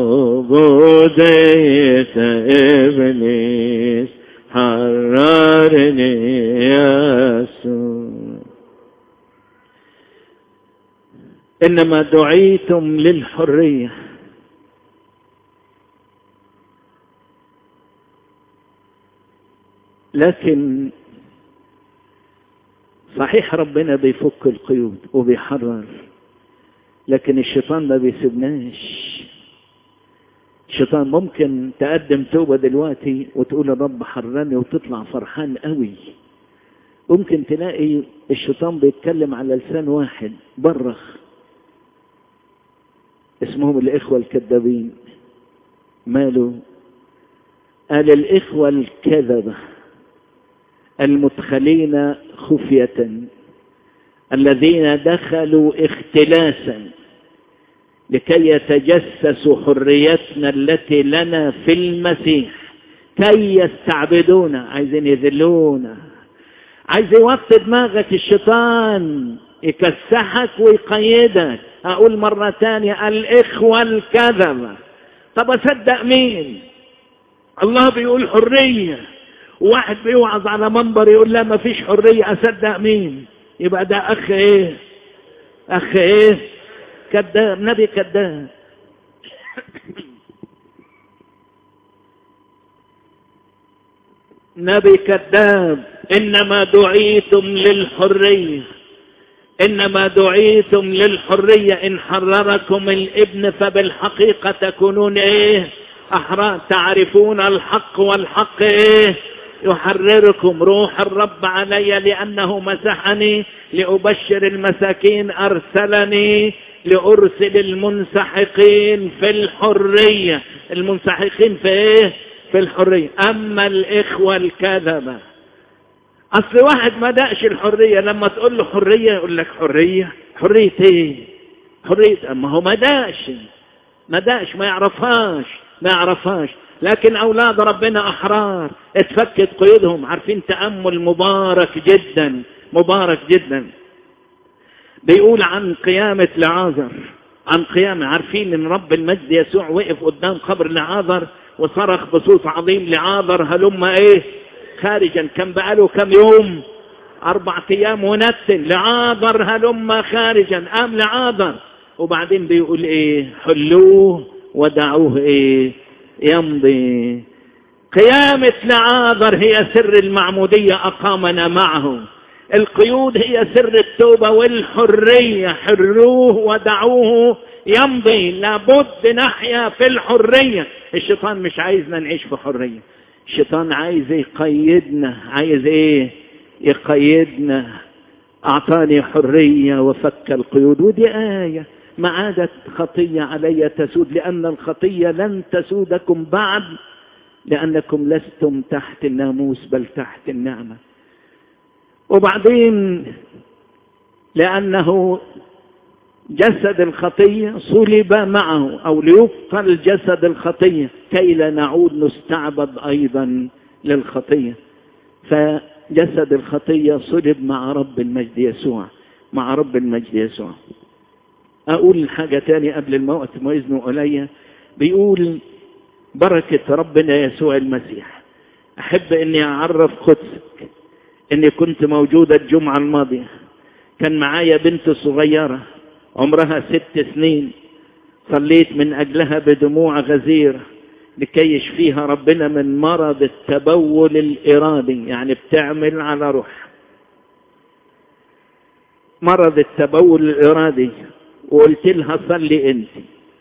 عبودية إبليس حررني يسوع إنما دعيتم للحرية لكن صحيح ربنا بيفك القيود وبيحرر لكن الشيطان ما بيسيبناش الشيطان ممكن تقدم توبة دلوقتي وتقول الرب حررني وتطلع فرحان قوي ممكن تلاقي الشيطان بيتكلم على لسان واحد برخ اسمهم الإخوة الكذابين ماله قال الإخوة الكذبة المدخلين خفية الذين دخلوا اختلاسا لكي يتجسسوا حريتنا التي لنا في المسيح كي يستعبدونا عايزين يذلونا عايز يوطي دماغك الشيطان يكسحك ويقيدك اقول مرة تانية الاخوة الكذبة طب اصدق مين الله بيقول حرية واحد بيوعظ على منبر يقول لا ما فيش حرية اصدق مين يبقى ده اخ ايه اخ ايه كذاب نبي كذاب نبي كذاب انما دعيتم للحريه انما دعيتم للحريه ان حرركم الابن فبالحقيقه تكونون ايه احرار تعرفون الحق والحق ايه يحرركم روح الرب علي لانه مسحني لابشر المساكين ارسلني لأرسل المنسحقين في الحرية المنسحقين في ايه في الحرية اما الاخوة الكذبة اصل واحد ما دقش الحرية لما تقول له حرية يقول لك حرية حرية ايه حرية اما هو ما دقش ما دقش ما يعرفهاش ما يعرفهاش لكن اولاد ربنا احرار اتفكت قيودهم عارفين تأمل مبارك جدا مبارك جدا بيقول عن قيامة لعازر عن قيامة عارفين ان رب المجد يسوع وقف قدام قبر لعازر وصرخ بصوت عظيم لعازر هلم ايه خارجا كان بقاله كم يوم اربع ايام ونتن لعازر هلم خارجا قام لعازر وبعدين بيقول ايه حلوه ودعوه ايه يمضي قيامة لعازر هي سر المعمودية أقامنا معه القيود هي سر التوبة والحرية حروه ودعوه يمضي لابد نحيا في الحرية الشيطان مش عايزنا نعيش في حرية الشيطان عايز يقيدنا عايز ايه يقيدنا اعطاني حرية وفك القيود ودي آية ما عادت خطية علي تسود لأن الخطية لن تسودكم بعد لأنكم لستم تحت الناموس بل تحت النعمة وبعدين لأنه جسد الخطية صلب معه أو ليبطل جسد الخطية كي لا نعود نستعبد أيضا للخطية فجسد الخطية صلب مع رب المجد يسوع مع رب المجد يسوع أقول حاجة تاني قبل الموت ما يزنوا عليا بيقول بركة ربنا يسوع المسيح أحب أني أعرف قدسك أني كنت موجودة الجمعة الماضية كان معايا بنت صغيرة عمرها ست سنين صليت من أجلها بدموع غزيرة لكي يشفيها ربنا من مرض التبول الإرادي يعني بتعمل على روح مرض التبول الإرادي وقلت لها صلي انت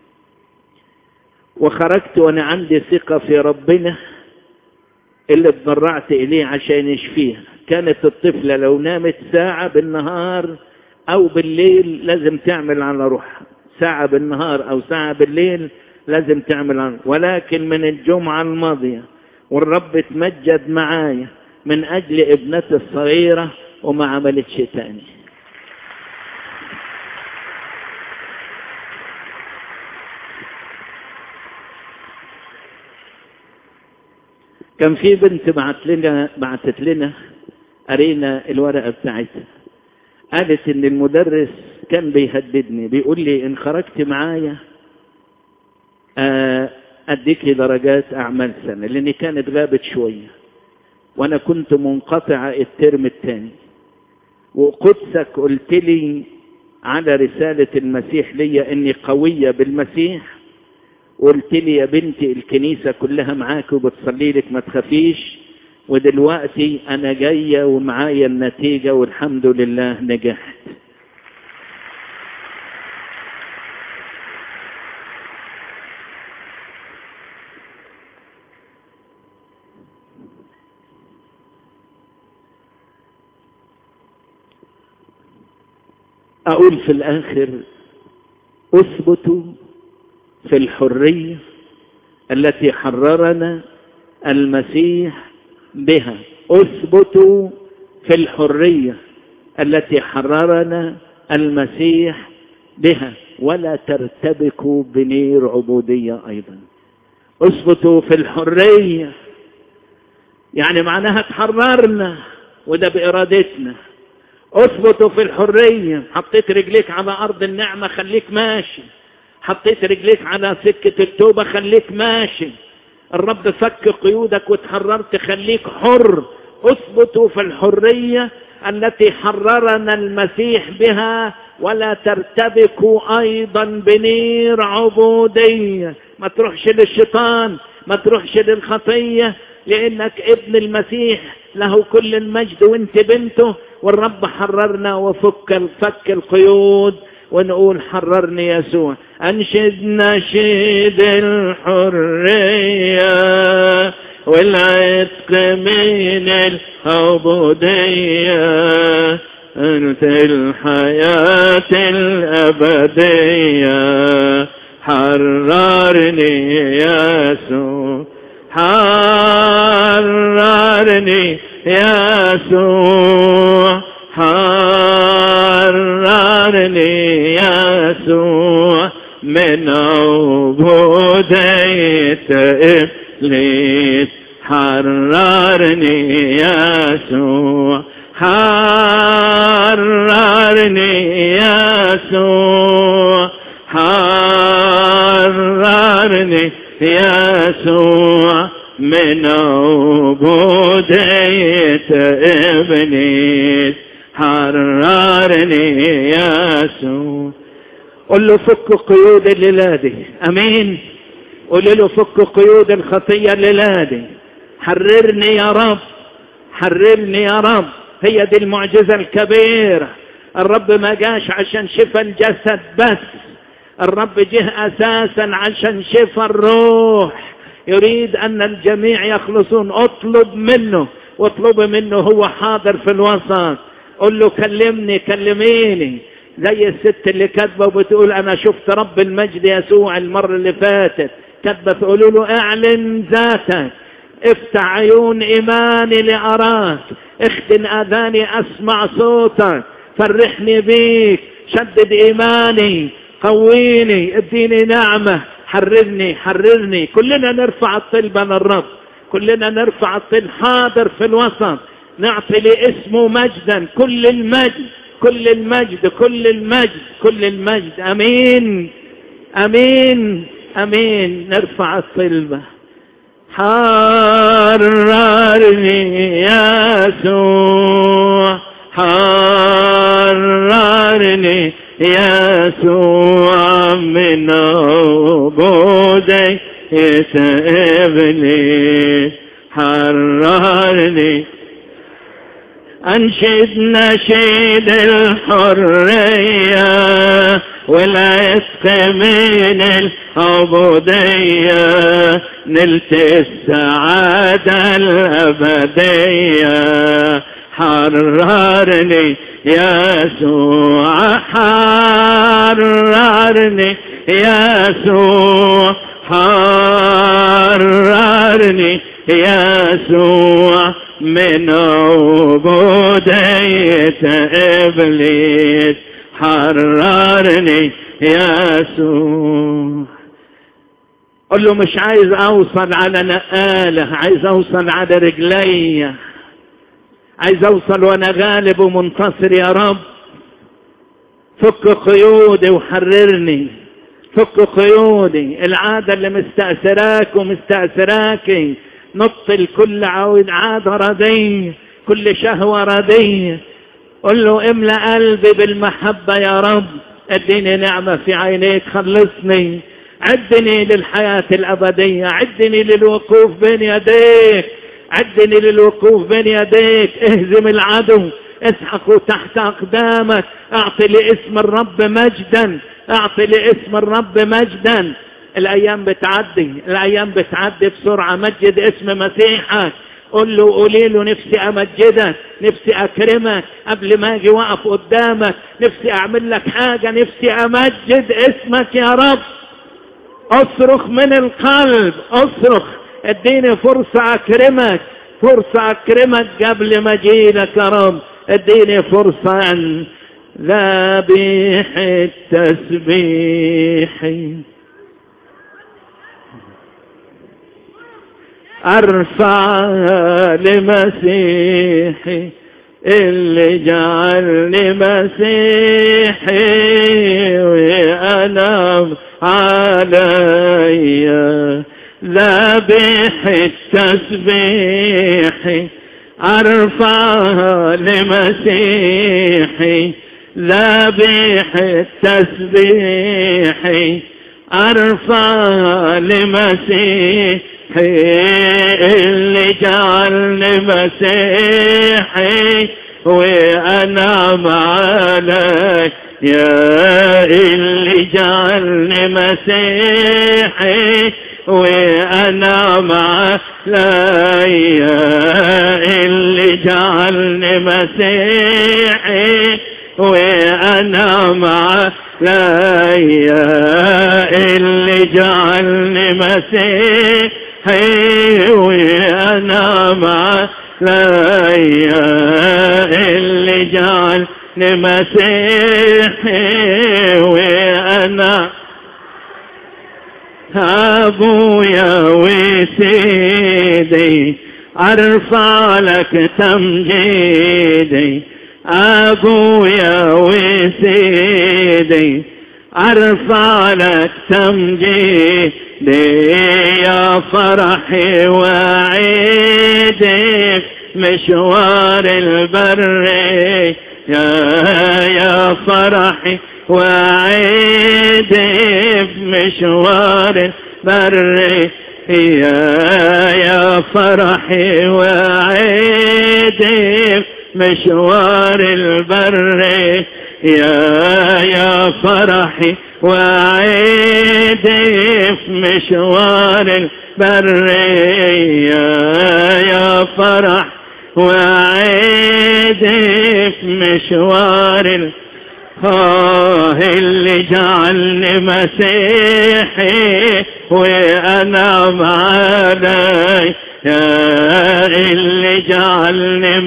وخرجت وانا عندي ثقة في ربنا اللي اتضرعت اليه عشان يشفيها كانت الطفلة لو نامت ساعة بالنهار او بالليل لازم تعمل على روحها ساعة بالنهار او ساعة بالليل لازم تعمل على ولكن من الجمعة الماضية والرب تمجد معايا من اجل ابنتي الصغيرة وما عملتش تاني كان في بنت بعت لنا بعتت لنا قرينا الورقة بتاعتها قالت ان المدرس كان بيهددني بيقول لي ان خرجت معايا اديكي درجات اعمال سنة لاني كانت غابت شوية وانا كنت منقطعة الترم الثاني وقدسك قلت لي على رسالة المسيح لي اني قوية بالمسيح قلت لي يا بنتي الكنيسة كلها معاك وبتصلي لك ما تخافيش ودلوقتي أنا جاية ومعايا النتيجة والحمد لله نجحت أقول في الآخر أثبتوا في الحرية التي حررنا المسيح بها اثبتوا في الحرية التي حررنا المسيح بها ولا ترتبكوا بنير عبودية أيضا اثبتوا في الحرية يعني معناها تحررنا وده بإرادتنا اثبتوا في الحرية حطيت رجليك على أرض النعمة خليك ماشي حطيت رجليك على سكة التوبة خليك ماشي الرب فك قيودك وتحررت خليك حر اثبتوا في الحرية التي حررنا المسيح بها ولا ترتبكوا ايضا بنير عبودية ما تروحش للشيطان ما تروحش للخطية لانك ابن المسيح له كل المجد وانت بنته والرب حررنا وفك فك القيود ونقول حررني يسوع أنشد نشيد الحرية والعتق من العبودية أنت الحياة الأبدية حررني يسوع حررني يسوع حررني يسوع من عبودية إبليس حررني يسوع حررني يسوع حررني يسوع من عبودية إبليس حررني يسوع قل له فك قيود الليلة دي امين قل له فك قيود الخطية الليلة دي حررني يا رب حررني يا رب هي دي المعجزة الكبيرة الرب ما جاش عشان شفى الجسد بس الرب جه اساسا عشان شفى الروح يريد ان الجميع يخلصون اطلب منه واطلب منه هو حاضر في الوسط قل له كلمني كلميني زي الست اللي كاتبه وبتقول انا شفت رب المجد يسوع المره اللي فاتت كاتبه تقولوا له اعلن ذاتك افتح عيون ايماني لاراك اختن اذاني اسمع صوتك فرحني بيك شدد ايماني قويني اديني نعمه حررني حررني كلنا نرفع الطلبه للرب كلنا نرفع الطلب حاضر في الوسط نعطي لاسمه مجدا كل المجد كل المجد كل المجد كل المجد امين امين امين نرفع الطلبه حررني يسوع حررني يسوع من عبودي ابني حررني أنشد نشيد الحرية والعتق من العبودية نلت السعادة الأبدية حررني يسوع حررني يسوع حررني يسوع من عبودية إبليس حررني يسوع قل له مش عايز أوصل على نقالة عايز أوصل على رجلي عايز أوصل وأنا غالب ومنتصر يا رب فك قيودي وحررني فك قيودي العادة اللي مستأثراك ومستأثراكي نط الكل عود عادة ردية كل شهوة ردية قل له املأ قلبي بالمحبة يا رب اديني نعمة في عينيك خلصني عدني للحياة الأبدية عدني للوقوف بين يديك عدني للوقوف بين يديك اهزم العدو اسحقوا تحت أقدامك اعطي لاسم الرب مجدا اعطي لاسم الرب مجدا الايام بتعدي الايام بتعدي بسرعة مجد اسم مسيحك قل له قولي له نفسي امجدك نفسي اكرمك قبل ما اجي واقف قدامك نفسي اعمل لك حاجة نفسي امجد اسمك يا رب اصرخ من القلب اصرخ اديني فرصة اكرمك فرصة اكرمك قبل ما اجيلك يا رب اديني فرصة ان ذبيح التسبيح ارفع لمسيحي اللي جعلني مسيحي وانام عليا ذبيح التسبيح ارفع لمسيحي ذبيح التسبيح ارفع لمسيحي اللي جعلني مسيحي وانام عليك يا اللي جعلني مسيحي وانام عليا اللي جعلني مسيحي وأنعم علي اللي جعلني مسيحي وأنعم علي اللي جعلني مسيحي وأنا أبويا وسيدي أرفع لك تمجيدي أبويا وسيدي أرفع لك تمجيدي يا فرحي وعيدي مشوار البر يا يا فرحي وعيدي بمشوار البر يا يا فرحي وعيدي مشوار البر يا يا فرحي وعيدي في مشوار البر يا يا فرح وعيدي في مشوار البر آه اللي جعلني مسيحي وأنا معاي يا اللي جعلني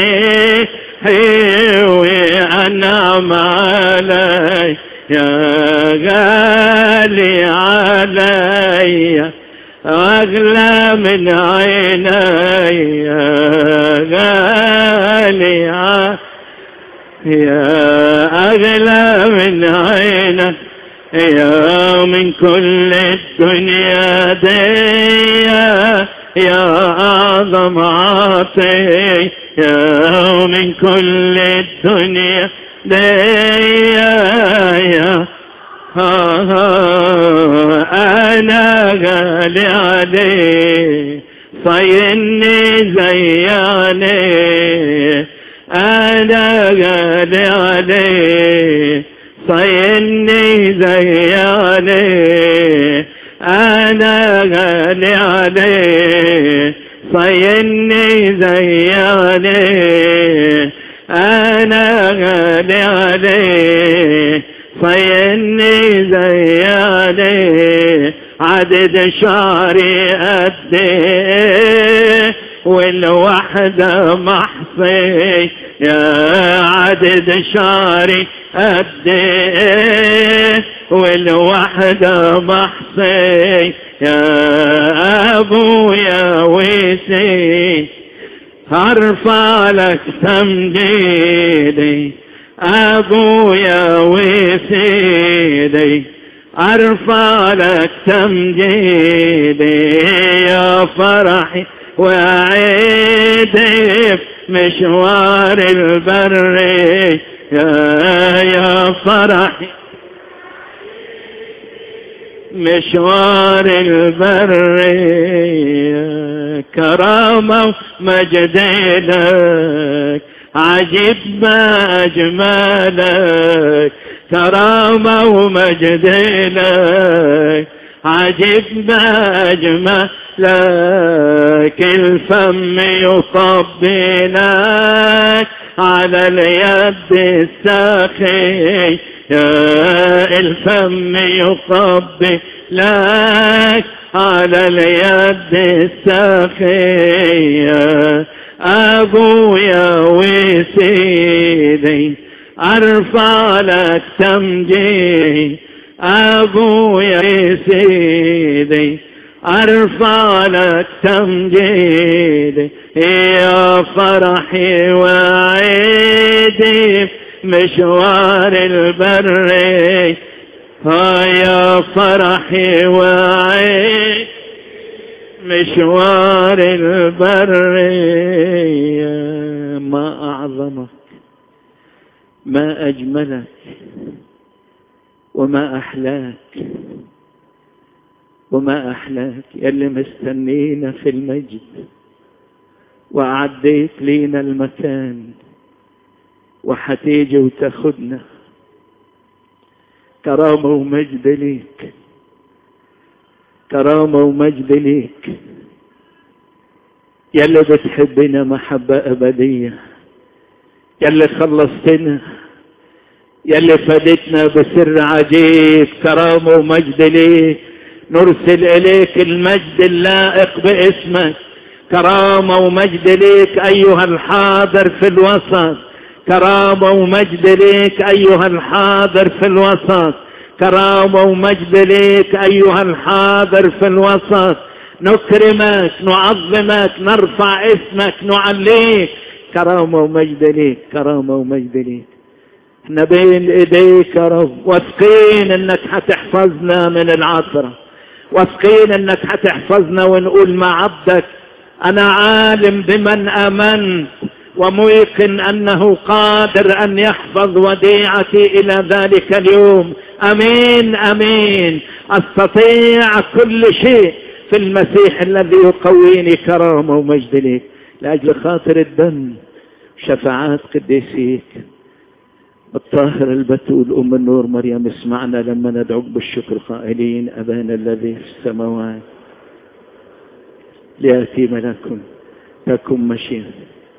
مسيحي وأنا معاي يا غالي علي أغلى من عيني يا غالي علي يا أغلى من عينك يا من كل الدنيا دي يا أعظم عاطي يا من كل الدنيا دي يا أنا غالي عليه صيني زياني أنا غالي عليه صيني زياني أنا غالي عليه صيني زياني أنا غالي عليه صيني زياني عدد شعري قديه والوحدة محصي يا عدد شعري قديه والوحدة محصي يا أبويا ويسي هرفع لك تمجيدي أبويا وسيدي أرفع لك تمجيدي يا فرحي وعيدي مشوار البر يا يا فرحي مشوار البر كرامة ومجد لك عجب ما أجملك كرامة ومجد لك عجب ما أجمل لك الفم يقبلك على اليد الساخي يا الفم يقبلك على اليد الساخي يا أبويا وسيدي أرفع لك تمجيد أبويا سيدي أرفع لك تمجيدي يا فرحي وعيدي مشوار البر يا فرحي وعيدي مشوار البر ما أعظمك ما أجملك وما أحلاك وما أحلاك يلي مستنينا في المجد وأعديت لينا المكان وحتيجي وتاخدنا كرامة ومجد ليك كرامة ومجد ليك يلي بتحبنا محبة أبدية يلي خلصتنا يلي فدتنا بسر عجيب كرامة ومجد ليك نرسل إليك المجد اللائق باسمك كرامة ومجد ليك أيها الحاضر في الوسط كرامة ومجد ليك أيها الحاضر في الوسط كرامة ومجد ليك أيها الحاضر في الوسط نكرمك نعظمك نرفع اسمك نعليك كرامة ومجد ليك كرامة ومجد ليك احنا بين ايديك يا رب واثقين انك هتحفظنا من العثرة واثقين انك هتحفظنا ونقول مع عبدك انا عالم بمن امنت وميقن انه قادر ان يحفظ وديعتي الى ذلك اليوم امين امين استطيع كل شيء في المسيح الذي يقويني كرامه ومجد ليك لاجل خاطر الدم شفاعات قديسيك الطاهر البتول أم النور مريم اسمعنا لما ندعوك بالشكر قائلين أبانا الذي في السماوات ليأتي ملك تكن مشيئة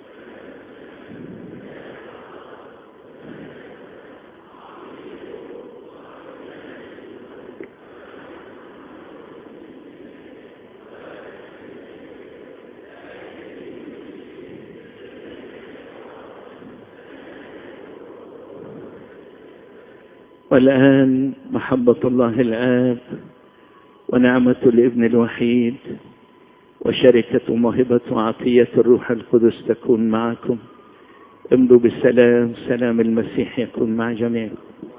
والآن محبة الله الآب ونعمة الابن الوحيد وشركة موهبة وعطية الروح القدس تكون معكم امضوا بالسلام سلام المسيح يكون مع جميعكم